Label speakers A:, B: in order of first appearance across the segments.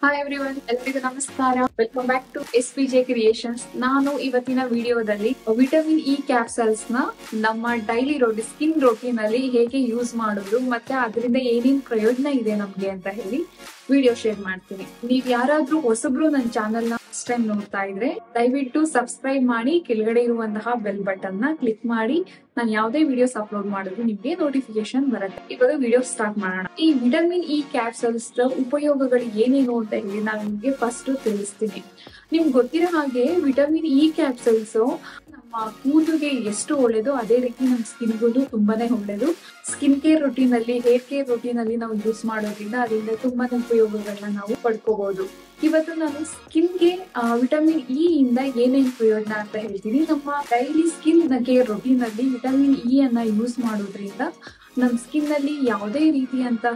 A: hi everyone ಎಲ್ರಿಗೂ ನಮಸ್ಕಾರ welcome back to S P J creations ನಾನು ಇವತ್ತಿನ ವಿಡಿಯೋದಲ್ಲಿ ವಿಟಮಿನ್ ಇ ಕ್ಯಾಪ್ಸಲ್ಸ್ ನ ನಮ್ಮ ಡೈಲಿ ರೋಟಿ ಸ್ಕಿನ್ ರೋಟೀನ್ ಅಲ್ಲಿ ಹೇಗೆ ಯೂಸ್ ಮಾಡೋದು ಮತ್ತೆ ಅದರಿಂದ ಏನೇನ್ ಪ್ರಯೋಜನ ಇದೆ ನಮ್ಗೆ ಅಂತ ಹೇಳಿ ವಿಡಿಯೋ ಶೇರ್ ಮಾಡ್ತೀನಿ ನೀವ್ ಯಾರಾದ್ರೂ ಹೊಸಬ್ರು ನನ್ನ ಚಾನೆಲ್ ನ ಫಸ್ಟ್ ಟೈಮ್ ನೋಡ್ತಾ ಇದ್ರೆ ದಯವಿಟ್ಟು ಸಬ್ಸ್ಕ್ರೈಬ್ ಮಾಡಿ ಕೆಳಗಡೆ ಇರುವಂತಹ ಬೆಲ್ ಬಟನ್ ನ ಕ್ಲಿಕ್ ಮಾಡಿ ನಾನು ಯಾವುದೇ ವಿಡಿಯೋಸ್ ಅಪ್ಲೋಡ್ ಮಾಡಿದ್ರು ನಿಮ್ಗೆ ನೋಟಿಫಿಕೇಶನ್ ಬರುತ್ತೆ ಇವಾಗ ವಿಡಿಯೋ ಸ್ಟಾರ್ಟ್ ಮಾಡೋಣ ಈ ವಿಟಮಿನ್ ಇ ಕ್ಯಾಪ್ಸಲ್ಸ್ ಉಪಯೋಗಗಳು ಏನೇನು ಅಂತ ಹೇಳಿ ನಾನು ನಿಮ್ಗೆ ಫಸ್ಟ್ ತಿಳಿಸ್ತೀನಿ ನಿಮ್ಗೆ ಗೊತ್ತಿರೋ ಹಾಗೆ ವಿಟಮಿನ್ ಇ ಕ್ಯಾಪ್ಸಲ್ಸ್ ನಮ್ಮ ಕೂದಲಿಗೆ ಎಷ್ಟು ಒಳ್ಳೇದು ಅದೇ ರೀತಿ ನಮ್ಮ ಸ್ಕಿನ್ಗೂ ತುಂಬಾನೇ ಒಳ್ಳೇದು ಸ್ಕಿನ್ ಕೇರ್ ರೊಟೀನ್ ಅಲ್ಲಿ ಹೇರ್ ಕೇರ್ ರೊಟೀನ್ ಅಲ್ಲಿ ನಾವು ಯೂಸ್ ಮಾಡೋದ್ರಿಂದ ಅದರಿಂದ ತುಂಬಾನೇ ಉಪಯೋಗಗಳನ್ನ ನಾವು ಪಡ್ಕೋಬಹುದು ಇವತ್ತು ನಾನು ಸ್ಕಿನ್ಗೆ ವಿಟಮಿನ್ ಇ ಇಂದ ಏನೇನ್ ಪ್ರಯೋಜನ ಅಂತ ಹೇಳ್ತೀನಿ ನಮ್ಮ ಡೈಲಿ ಸ್ಕಿನ್ ಕೇರ್ ರೊಟೀನ್ ಅಲ್ಲಿ ವಿಟಮಿನ್ ಇ ಅನ್ನ ಯೂಸ್ ಮಾಡೋದ್ರಿಂದ ನಮ್ ಸ್ಕಿನ್ ಅಲ್ಲಿ ಯಾವುದೇ ರೀತಿಯಂತಹ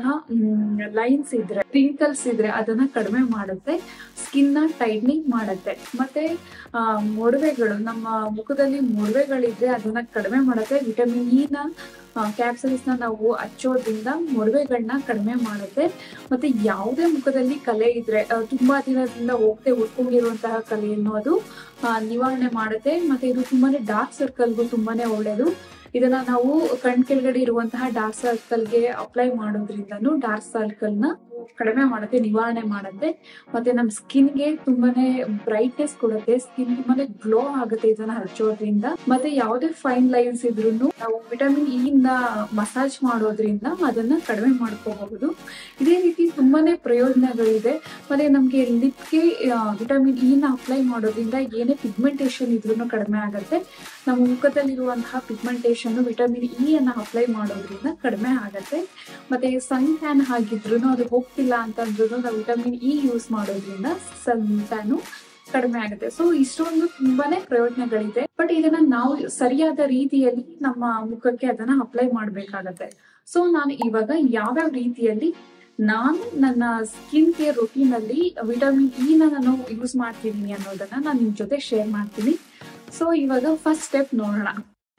A: ಲೈನ್ಸ್ ಇದ್ರೆ ರಿಂಕಲ್ಸ್ ಇದ್ರೆ ಅದನ್ನ ಕಡಿಮೆ ಮಾಡುತ್ತೆ ಸ್ಕಿನ್ ನ ಟೈಟ್ನಿಂಗ್ ಮಾಡುತ್ತೆ ಮತ್ತೆ ಆ, ಮೊಡವೆಗಳು ನಮ್ಮ ಮುಖದಲ್ಲಿ ಮೊಡವೆಗಳಿದ್ರೆ ಅದನ್ನ ಕಡಿಮೆ ಮಾಡುತ್ತೆ ವಿಟಮಿನ್ ಇ ನ ಕ್ಯಾಪ್ಸಲ್ಸ್ ನ ನಾವು ಹಚ್ಚೋದ್ರಿಂದ ಮೊಡವೆಗಳನ್ನ ಕಡಿಮೆ ಮಾಡುತ್ತೆ ಮತ್ತೆ ಯಾವುದೇ ಮುಖದಲ್ಲಿ ಕಲೆ ಇದ್ರೆ ಆ, ತುಂಬಾ ದಿನದಿಂದ ಹೋಗದೆ ಉಟ್ಕೊಂಡಿರುವಂತಹ ಕಲೆಯನ್ನು ಅದು ಆ, ನಿವಾರಣೆ ಮಾಡುತ್ತೆ ಮತ್ತೆ ಇದು ತುಂಬಾನೇ ಡಾರ್ಕ್ ಸರ್ಕಲ್ಗೂ ತುಂಬಾನೇ ಒಳ್ಳೇದು ಇದನ್ನ ನಾವು ಕಣ್ ಕೆಳಗಡೆ ಇರುವಂತಹ ಡಾರ್ಕ್ ಸರ್ಕಲ್ಗೆ ಅಪ್ಲೈ ಮಾಡೋದ್ರಿಂದನೂ ಡಾರ್ಕ್ ಸರ್ಕಲ್ ನ ಕಡಿಮೆ ಮಾಡುತ್ತೆ ನಿವಾರಣೆ ಮಾಡುತ್ತೆ ಮತ್ತೆ ನಮ್ಮ ಸ್ಕಿನ್ಗೆ ತುಂಬಾನೇ ಬ್ರೈಟ್ನೆಸ್ ಕೊಡುತ್ತೆ ಸ್ಕಿನ್ ತುಂಬಾನೇ ಗ್ಲೋ ಆಗುತ್ತೆ ಇದನ್ನ ಹಚ್ಚೋದ್ರಿಂದ ಮತ್ತೆ ಯಾವುದೇ ಫೈನ್ ಲೈನ್ಸ್ ಇದ್ರು ನಾವು ವಿಟಮಿನ್ ಇ ಇಂದ ಮಸಾಜ್ ಮಾಡೋದ್ರಿಂದ ಅದನ್ನ ಕಡಿಮೆ ಮಾಡ್ಕೋಬಹುದು ಇದೇ ರೀತಿ ತುಂಬಾನೇ ಪ್ರಯೋಜನಗಳಿದೆ ಮತ್ತೆ ನಮ್ಗೆ ಲಿಪ್ಗೆ ವಿಟಮಿನ್ ಇ ನ ಅಪ್ಲೈ ಮಾಡೋದ್ರಿಂದ ಏನೇ ಪಿಗ್ಮೆಂಟೇಶನ್ ಇದ್ರೂ ಕಡಿಮೆ ಆಗುತ್ತೆ ನಮ್ಮ ಮುಖದಲ್ಲಿರುವಂತಹ ಪಿಗ್ಮೆಂಟೇಶನ್ ವಿಟಮಿನ್ ಇ ಅನ್ನ ಅಪ್ಲೈ ಮಾಡೋದ್ರಿಂದ ಕಡಿಮೆ ಆಗುತ್ತೆ ಮತ್ತೆ ಸನ್ ಟ್ಯಾನ್ ಆಗಿದ್ರು ಅದು ಹೋಗ್ತಿಲ್ಲ ಅಂತಂದ್ರೂ ನಾವು ವಿಟಮಿನ್ ಇ ಯೂಸ್ ಮಾಡೋದ್ರಿಂದ ಸನ್ ಟ್ಯಾನು ಕಡಿಮೆ ಆಗುತ್ತೆ ಸೊ ಇಷ್ಟೊಂದು ತುಂಬಾನೇ ಪ್ರಯೋಜನಗಳಿದೆ ಬಟ್ ಇದನ್ನ ನಾವು ಸರಿಯಾದ ರೀತಿಯಲ್ಲಿ ನಮ್ಮ ಮುಖಕ್ಕೆ ಅದನ್ನ ಅಪ್ಲೈ ಮಾಡ್ಬೇಕಾಗತ್ತೆ ಸೊ ನಾನು ಇವಾಗ ಯಾವ್ಯಾವ ರೀತಿಯಲ್ಲಿ ನಾನು ನನ್ನ ಸ್ಕಿನ್ ಕೇರ್ ರೊಟೀನ್ ಅಲ್ಲಿ ವಿಟಮಿನ್ ಇ ನ ನಾನು ಯೂಸ್ ಮಾಡ್ತಿದ್ದೀನಿ ಅನ್ನೋದನ್ನ ನಾನು ನಿಮ್ ಜೊತೆ ಶೇರ್ ಮಾಡ್ತೀನಿ ಸೊ ಇವಾಗ ಫಸ್ಟ್ ಸ್ಟೆಪ್ ನೋಡೋಣ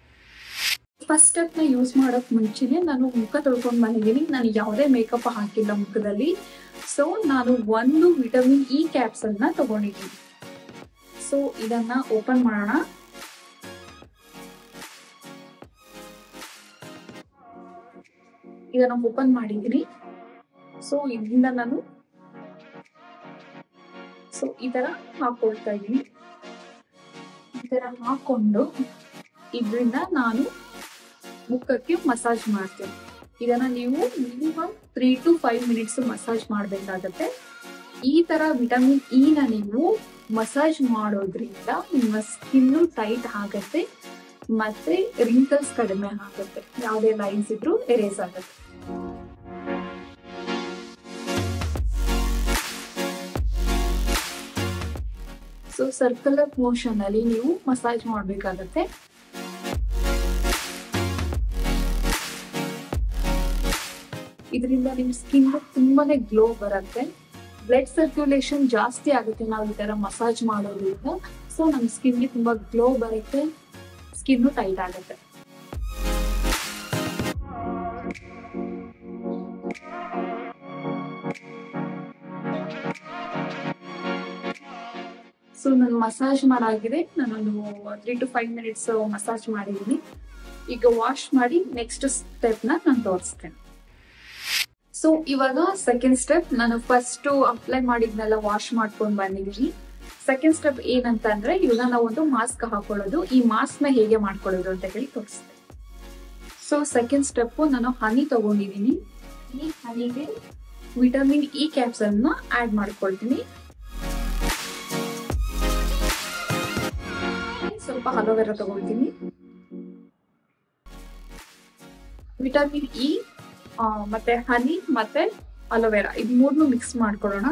A: ಫಸ್ಟ್ ಸ್ಟೆಪ್ ನ ಯೂಸ್ ಮಾಡೋಕ್ ಮುಂಚೆನೆ ನಾನು ಮುಖ ತೊಳ್ಕೊಂಡ್ ಬಂದಿದ್ದೀನಿ ನಾನು ಯಾವುದೇ ಮೇಕಪ್ ಹಾಕಿಲ್ಲ ಮುಖದಲ್ಲಿ ಸೊ ನಾನು ಒಂದು ವಿಟಮಿನ್ ಇ ಕ್ಯಾಪ್ಸಲ್ ನ ತಗೊಂಡಿದ್ದೀನಿ ಸೊ ಇದನ್ನ ಓಪನ್ ಮಾಡೋಣ ಇದನ್ನ ಓಪನ್ ಮಾಡಿದ್ದೀನಿ ಸೊ ಇದರಿಂದ ನಾನು ಸೊ ಈ ತರ ಹಾಕೊಳ್ತಾ ಇದ್ದೀನಿ ಈ ತರ ಹಾಕೊಂಡು ಇದರಿಂದ ನಾನು ಮುಖಕ್ಕೆ ಮಸಾಜ್ ಮಾಡ್ತೀನಿ ಇದನ್ನ ನೀವು minimum three to five minutes massage ಮಾಡಬೇಕಾಗತ್ತೆ ಈ ತರ ವಿಟಮಿನ್ ಇ ನ ನೀವು ಮಸಾಜ್ ಮಾಡೋದ್ರಿಂದ ನಿಮ್ಮ ಸ್ಕಿನ್ ಟೈಟ್ ಆಗತ್ತೆ ಮತ್ತೆ ರಿಂಕಲ್ಸ್ ಕಡಿಮೆ ಆಗುತ್ತೆ ಯಾವುದೇ ಲೈನ್ಸ್ ಇದ್ರೂ ಎರೇಸ್ ಆಗುತ್ತೆ ಸೊ ಸರ್ಕುಲರ್ ಮೋಷನ್ ಅಲ್ಲಿ ನೀವು ಮಸಾಜ್ ಮಾಡಬೇಕಾಗತ್ತೆ ಇದರಿಂದ ನಿಮ್ ಸ್ಕಿನ್ ತುಂಬಾನೇ ಗ್ಲೋ ಬರುತ್ತೆ ಬ್ಲಡ್ ಸರ್ಕ್ಯುಲೇಷನ್ ಜಾಸ್ತಿ ಆಗುತ್ತೆ ನಾವು ಈ ತರ ಮಸಾಜ್ ಮಾಡೋದ್ರಿಂದ ಸೊ ನಮ್ ಸ್ಕಿನ್ಗೆ ತುಂಬಾ ಗ್ಲೋ ಬರುತ್ತೆ ಸ್ಕಿನ್ ಟೈಟ್ ಆಗುತ್ತೆ ಸೊ ನಾನು ಮಸಾಜ್ ಮಾಡಾಗಿದೆ ನಾನೊಂದು three to five minutes massage ಮಾಡಿದ್ದೀನಿ ಈಗ ವಾಶ್ ಮಾಡಿ ನೆಕ್ಸ್ಟ್ ಸ್ಟೆಪ್ ನ ನಾನು ತೋರಿಸ್ತೇನೆ ಸೊ ಇವಾಗ ಸೆಕೆಂಡ್ ಸ್ಟೆಪ್ ನಾನು ಫಸ್ಟ್ ಅಪ್ಲೈ ಮಾಡಿದ್ನೆಲ್ಲ ವಾಶ್ ಮಾಡ್ಕೊಂಡು ಬಂದಿದ್ದೀನಿ ಸೆಕೆಂಡ್ ಸ್ಟೆಪ್ ಏನಂತ ಅಂದ್ರೆ ಇವಾಗ ನಾವು ಒಂದು ಮಾಸ್ಕ್ ಹಾಕೊಳ್ಳೋದು ಈ ಮಾಸ್ಕ್ ನ ಹೇಗೆ ಮಾಡ್ಕೊಳ್ಳೋದು ಅಂತ ಹೇಳಿ ತೋರಿಸ್ತೇನೆ ಸೊ ಸೆಕೆಂಡ್ ಸ್ಟೆಪ್ ನಾನು ಹನಿ ತಗೊಂಡಿದ್ದೀನಿ ಈ ಹನಿಗೆ ವಿಟಮಿನ್ ಇ ಕ್ಯಾಪ್ಸಲ್ ನ ಆಡ್ ಮಾಡ್ಕೊಳ್ತೀನಿ ಸ್ವಲ್ಪ ಹಲೋವೆರಾ ತಗೊಳ್ತೀನಿ ವಿಟಮಿನ್ ಇ ಮತ್ತೆ ಹನಿ ಮತ್ತೆ ಅಲೋವೆರಾ ಇದು ಮೂರ್ನು ಮಿಕ್ಸ್ ಮಾಡ್ಕೊಳ್ಳೋಣ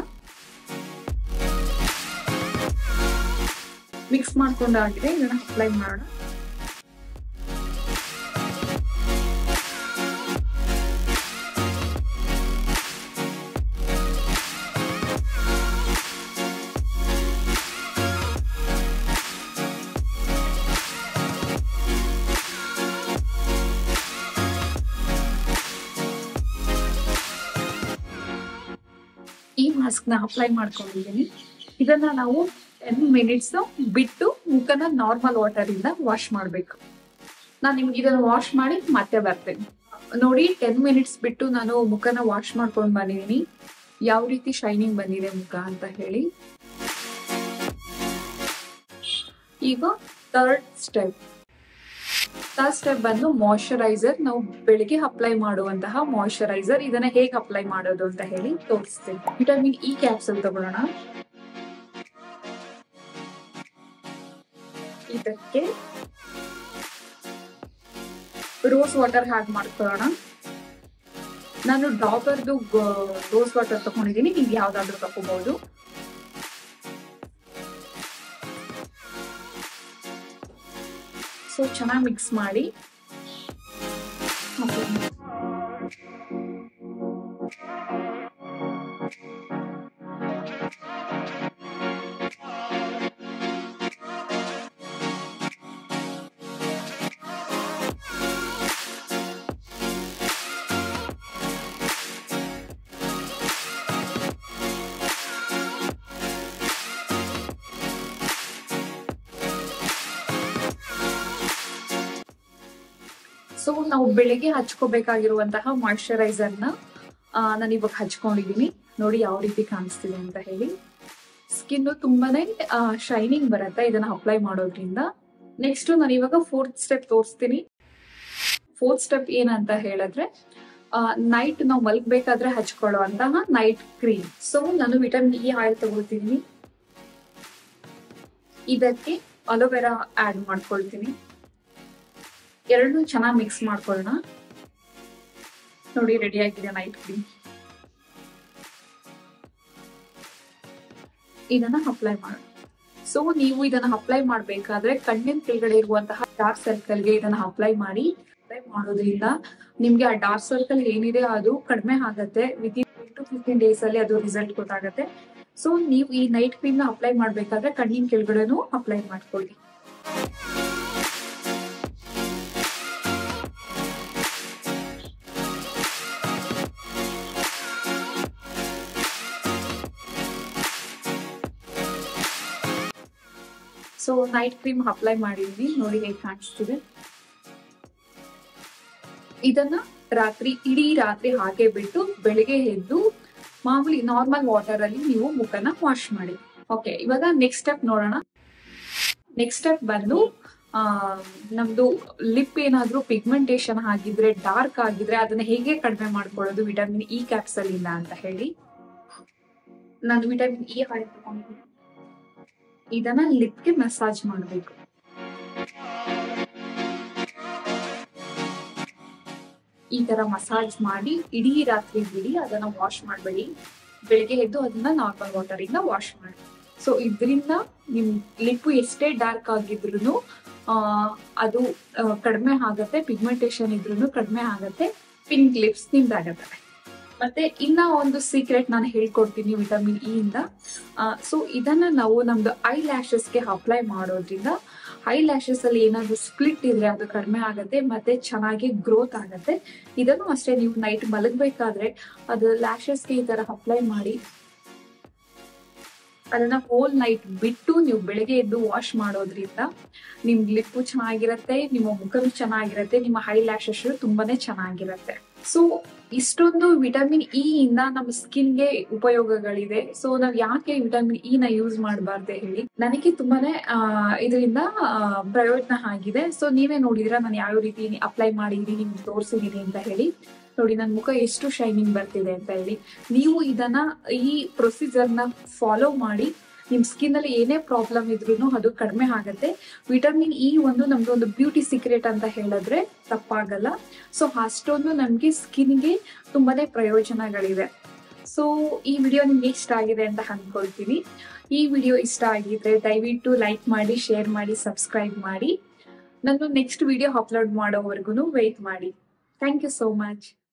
A: ಮಿಕ್ಸ್ ಮಾಡ್ಕೊಂಡಾಗಿದೆ ಇದನ್ನ ಅಪ್ಲೈ ಮಾಡೋಣ ಈ ಮಾಸ್ಕ್ ನ ಅಪ್ಲೈ ಮಾಡ್ಕೊಂಡಿದ್ದೀನಿ ಇದನ್ನ ನಾವು ಟೆನ್ ಮಿನಿಟ್ಸ್ ಬಿಟ್ಟು ಮುಖನ ನಾರ್ಮಲ್ ವಾಟರ್ ಇಂದ ವಾಶ್ ಮಾಡ್ಬೇಕು ನಾನು ನಿಮ್ಗೆ ಇದನ್ನ ವಾಶ್ ಮಾಡಿ ಮತ್ತೆ ಬರ್ತೇನೆ ನೋಡಿ ಟೆನ್ ಮಿನಿಟ್ಸ್ ಬಿಟ್ಟು ನಾನು ಮುಖನ ವಾಶ್ ಮಾಡ್ಕೊಂಡು ಬಂದಿದ್ದೀನಿ ಯಾವ ರೀತಿ ಶೈನಿಂಗ್ ಬಂದಿದೆ ಮುಖ ಅಂತ ಹೇಳಿ ಈಗ ಥರ್ಡ್ ಸ್ಟೆಪ್ ಥರ್ಡ್ ಸ್ಟೆಪ್ ಬಂದು ಮಾಯಶ್ಚರೈಸರ್ ನಾವು ಬೆಳಿಗ್ಗೆ ಅಪ್ಲೈ ಮಾಡುವಂತಹ ಮಾಯಶ್ಚರೈಸರ್ ಇದನ್ನ ಹೇಗೆ ಅಪ್ಲೈ ಮಾಡೋದು ಅಂತ ಹೇಳಿ ತೋರಿಸ್ತೀನಿ ವಿಟಮಿನ್ ಇ ಕ್ಯಾಪ್ಸೂಲ್ ತಗೊಳ್ಳೋಣ ಇದಕ್ಕೆ ರೋಸ್ ವಾಟರ್ ಹ್ಯಾಡ್ ಮಾಡ್ಕೊಳ್ಳೋಣ ನಾನು ಡಾಬರ್ದು ರೋಸ್ ವಾಟರ್ ತಗೊಂಡಿದ್ದೀನಿ ನೀವು ಯಾವ್ದಾದ್ರು ತಗೋಬಹುದು ಸೊ ಚೆನ್ನಾಗಿ ಮಿಕ್ಸ್ ಮಾಡಿ ಸೊ ನಾವು ಬೆಳಿಗ್ಗೆ ಹಚ್ಕೋಬೇಕಾಗಿರುವಂತಹ ಮಾಯಶ್ಚರೈಸರ್ ನ ನಾನು ಇವಾಗ ಹಚ್ಕೊಂಡಿದೀನಿ ನೋಡಿ ಯಾವ ರೀತಿ ಕಾಣಿಸ್ತಿದೆ ಅಂತ ಹೇಳಿ ಸ್ಕಿನ್ ತುಂಬಾನೇ ಶೈನಿಂಗ್ ಬರುತ್ತೆ ಇದನ್ನ ಅಪ್ಲೈ ಮಾಡೋದ್ರಿಂದ ನೆಕ್ಸ್ಟ್ ನಾನು ಇವಾಗ ಫೋರ್ತ್ ಸ್ಟೆಪ್ ತೋರಿಸ್ತೀನಿ ಫೋರ್ತ್ ಸ್ಟೆಪ್ ಏನಂತ ಹೇಳಿದ್ರೆ ನೈಟ್ ನಾವು ಮಲ್ಗ್ಬೇಕಾದ್ರೆ ಹಚ್ಕೊಳ್ಳುವಂತಹ ನೈಟ್ ಕ್ರೀಮ್ ಸೊ ನಾನು ವಿಟಮಿನ್ ಇ ಆಯಿಲ್ ತಗೊಳ್ತೀನಿ ಇದಕ್ಕೆ ಅಲೋವೆರಾ ಆಡ್ ಮಾಡ್ಕೊಳ್ತೀನಿ ಎರಡು ಚೆನ್ನಾಗಿ ಮಿಕ್ಸ್ ಮಾಡ್ಕೊಳ್ಳೋಣ ನೋಡಿ ರೆಡಿ ಆಗಿದೆ ನೈಟ್ ಕ್ರೀಮ್ ಇದನ್ನ ಅಪ್ಲೈ ಮಾಡೋಣ ಸೊ ನೀವು ಇದನ್ನ ಅಪ್ಲೈ ಮಾಡ್ಬೇಕಾದ್ರೆ ಕಣ್ಣಿನ ಕೆಳಗಡೆ ಇರುವಂತಹ ಡಾರ್ಕ್ ಸರ್ಕಲ್ಗೆ ಇದನ್ನ ಅಪ್ಲೈ ಮಾಡಿ ಅಪ್ಲೈ ಮಾಡೋದ್ರಿಂದ ನಿಮ್ಗೆ ಆ ಡಾರ್ಕ್ ಸರ್ಕಲ್ ಏನಿದೆ ಅದು ಕಡಿಮೆ ಆಗತ್ತೆ ವಿತಿನ್ ಟು ಫಿಫ್ಟೀನ್ ಡೇಸ್ ಅಲ್ಲಿ ಅದು ರಿಸಲ್ಟ್ ಗೊತ್ತಾಗತ್ತೆ ಸೊ ನೀವು ಈ ನೈಟ್ ಕ್ರೀಮ್ ನ ಅಪ್ಲೈ ಮಾಡ್ಬೇಕಾದ್ರೆ ಕಣ್ಣಿನ ಕೆಳಗಡೆನೂ ಅಪ್ಲೈ ಮಾಡ್ಕೊಳ್ಳಿ ಸೊ ನೈಟ್ ಕ್ರೀಮ್ ಅಪ್ಲೈ ಮಾಡಿದೀನಿ ನೋಡಿ ಹೇಗೆ ಕಾಣಿಸ್ತಿದೆ ಇದನ್ನ ರಾತ್ರಿ ಇಡೀ ರಾತ್ರಿ ಹಾಗೆ ಬಿಟ್ಟು ಬೆಳಿಗ್ಗೆ ಎದ್ದು ಮಾಮೂಲಿ ನಾರ್ಮಲ್ ವಾಟರ್ ಅಲ್ಲಿ ನೀವು ಮುಖನ ವಾಶ್ ಮಾಡಿ ಓಕೆ ಇವಾಗ ನೆಕ್ಸ್ಟ್ ಸ್ಟೆಪ್ ನೋಡೋಣ ನೆಕ್ಸ್ಟ್ ಸ್ಟೆಪ್ ಬಂದು ಆ ನಮ್ದು ಲಿಪ್ ಏನಾದ್ರೂ ಪಿಗ್ಮೆಂಟೇಶನ್ ಆಗಿದ್ರೆ ಡಾರ್ಕ್ ಆಗಿದ್ರೆ ಅದನ್ನ ಹೇಗೆ ಕಡಿಮೆ ಮಾಡ್ಕೊಳ್ಳೋದು ವಿಟಮಿನ್ ಇ ಕ್ಯಾಪ್ಸಲ್ ಇಂದ ಅಂತ ಹೇಳಿ ನಾನು ವಿಟಮಿನ್ ಇ ಆಯಿಲ್ ತಗೊಂಡಿದ್ದೀನಿ ಇದನ್ನ ಲಿಪ್ಗೆ ಮಸಾಜ್ ಮಾಡಬೇಕು ಈ ತರ ಮಸಾಜ್ ಮಾಡಿ ಇಡೀ ರಾತ್ರಿ ಬಿಡಿ ಅದನ್ನ ವಾಶ್ ಮಾಡಬೇಡಿ ಬೆಳಿಗ್ಗೆ ಎದ್ದು ಅದನ್ನ ನಾರ್ಮಲ್ ವಾಟರ್ ಇಂದ ವಾಶ್ ಮಾಡಿ ಸೊ ಇದರಿಂದ ನಿಮ್ ಲಿಪ್ ಎಷ್ಟೇ ಡಾರ್ಕ್ ಆಗಿದ್ರು ಅದು ಕಡಿಮೆ ಆಗತ್ತೆ ಪಿಗ್ಮೆಂಟೇಶನ್ ಇದ್ರೂ ಕಡಿಮೆ ಆಗತ್ತೆ ಪಿಂಕ್ ಲಿಪ್ಸ್ ನಿಮ್ದಾಗತ್ತೆ ಮತ್ತೆ ಇನ್ನ ಒಂದು ಸೀಕ್ರೆಟ್ ನಾನು ಹೇಳ್ಕೊಡ್ತೀನಿ ವಿಟಮಿನ್ ಇ ಇಂದ ಸೊ ಇದನ್ನ ನಾವು ನಮ್ದು ಐ ಲ್ಯಾಶಸ್ಗೆ ಅಪ್ಲೈ ಮಾಡೋದ್ರಿಂದ ಐ ಲ್ಯಾಶಸ್ ಅಲ್ಲಿ ಏನಾದ್ರು ಸ್ಪ್ಲಿಟ್ ಇದ್ರೆ ಅದು ಕಡಿಮೆ ಆಗುತ್ತೆ ಮತ್ತೆ ಚೆನ್ನಾಗಿ ಗ್ರೋತ್ ಆಗುತ್ತೆ ಇದನ್ನು ಅಷ್ಟೇ ನೀವು ನೈಟ್ ಮಲಗಬೇಕಾದ್ರೆ ಅದು ಲ್ಯಾಶಸ್ಗೆ ಈ ತರ ಅಪ್ಲೈ ಮಾಡಿ ಅದನ್ನ ಹೋಲ್ ನೈಟ್ ಬಿಟ್ಟು ನೀವು ಬೆಳಗ್ಗೆ ಎದ್ದು ವಾಶ್ ಮಾಡೋದ್ರಿಂದ ನಿಮ್ ಲಿಪ್ಪು ಚೆನ್ನಾಗಿರತ್ತೆ ನಿಮ್ಮ ಮುಖನು ಚೆನ್ನಾಗಿರತ್ತೆ ನಿಮ್ಮ ಹೈ ಲ್ಯಾಶಸ್ ತುಂಬಾನೇ ಚೆನ್ನಾಗಿರತ್ತೆ ಸೊ ಇಷ್ಟೊಂದು ವಿಟಮಿನ್ ಇ ಇಂದ ನಮ್ಮ ಸ್ಕಿನ್ಗೆ ಉಪಯೋಗಗಳಿದೆ ಸೊ ನಾವ್ ಯಾಕೆ ವಿಟಮಿನ್ ಇ ನ ಯೂಸ್ ಮಾಡಬಾರ್ದು ಹೇಳಿ ನನಗೆ ತುಂಬಾನೇ ಇದರಿಂದ ಪ್ರಯೋಜನ ಆಗಿದೆ ಸೊ ನೀವೇ ನೋಡಿದ್ರ ನಾನು ಯಾವ ರೀತಿ ಅಪ್ಲೈ ಮಾಡಿದೀನಿ ನಿಮ್ಗೆ ತೋರಿಸಿದೀನಿ ಅಂತ ಹೇಳಿ ನೋಡಿ ನನ್ನ ಮುಖ ಎಷ್ಟು ಶೈನಿಂಗ್ ಬರ್ತಿದೆ ಅಂತ ಹೇಳಿ ನೀವು ಇದನ್ನ ಈ ಪ್ರೊಸೀಜರ್ ನ ಫಾಲೋ ಮಾಡಿ ನಿಮ್ ಸ್ಕಿನ್ ಅಲ್ಲಿ ಏನೇ ಪ್ರಾಬ್ಲಮ್ ಇದ್ರೂ ಅದು ಕಡಿಮೆ ಆಗತ್ತೆ ವಿಟಮಿನ್ ಇ ಒಂದು ನಮ್ದು ಒಂದು ಬ್ಯೂಟಿ ಸೀಕ್ರೆಟ್ ಅಂತ ಹೇಳಿದ್ರೆ ತಪ್ಪಾಗಲ್ಲ ಸೊ ಅಷ್ಟೊಂದು ನಮ್ಗೆ ಸ್ಕಿನ್ಗೆ ತುಂಬಾನೇ ಪ್ರಯೋಜನಗಳಿವೆ ಸೊ ಈ ವಿಡಿಯೋ ನಿಮ್ಗೆ ಇಷ್ಟ ಆಗಿದೆ ಅಂತ ಅನ್ಕೊಳ್ತೀನಿ ಈ ವಿಡಿಯೋ ಇಷ್ಟ ಆಗಿದ್ರೆ ದಯವಿಟ್ಟು ಲೈಕ್ ಮಾಡಿ ಶೇರ್ ಮಾಡಿ ಸಬ್ಸ್ಕ್ರೈಬ್ ಮಾಡಿ ನಾನು ನೆಕ್ಸ್ಟ್ ವಿಡಿಯೋ ಅಪ್ಲೋಡ್ ಮಾಡೋವರೆಗೂ ವೆಯ್ಟ್ ಮಾಡಿ ಥ್ಯಾಂಕ್ ಯು ಸೋ ಮಚ್